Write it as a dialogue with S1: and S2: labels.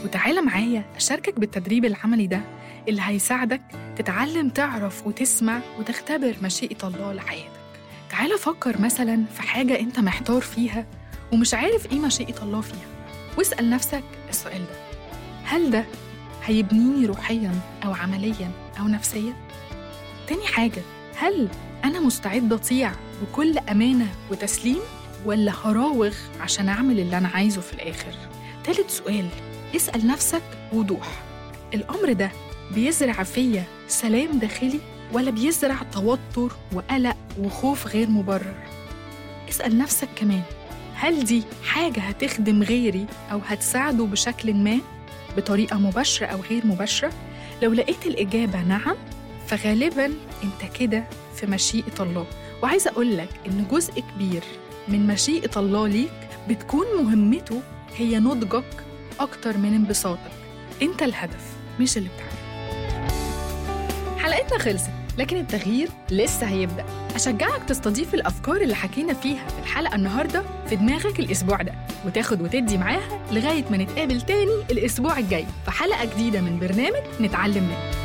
S1: وتعالى معايا أشاركك بالتدريب العملي ده اللي هيساعدك تتعلم تعرف وتسمع وتختبر مشيئة الله لحياتك تعالى فكر مثلا في حاجة أنت محتار فيها ومش عارف إيه مشيئة الله فيها واسأل نفسك السؤال ده هل ده هيبنيني روحيا أو عمليا أو نفسيا؟ تاني حاجة هل أنا مستعد أطيع بكل أمانة وتسليم ولا هراوغ عشان أعمل اللي أنا عايزه في الآخر؟ تالت سؤال اسأل نفسك بوضوح الأمر ده بيزرع فيا سلام داخلي ولا بيزرع توتر وقلق وخوف غير مبرر؟ اسأل نفسك كمان هل دي حاجة هتخدم غيري أو هتساعده بشكل ما بطريقة مباشرة أو غير مباشرة؟ لو لقيت الإجابة نعم فغالبا أنت كده في مشيئة الله وعايزة أقول لك إن جزء كبير من مشيئة الله ليك بتكون مهمته هي نضجك أكتر من انبساطك أنت الهدف مش اللي بتعمله حلقتنا خلصت لكن التغيير لسه هيبدأ أشجعك تستضيف الأفكار اللي حكينا فيها في الحلقة النهاردة في دماغك الأسبوع ده وتاخد وتدي معاها لغاية ما نتقابل تاني الأسبوع الجاي في حلقة جديدة من برنامج نتعلم منه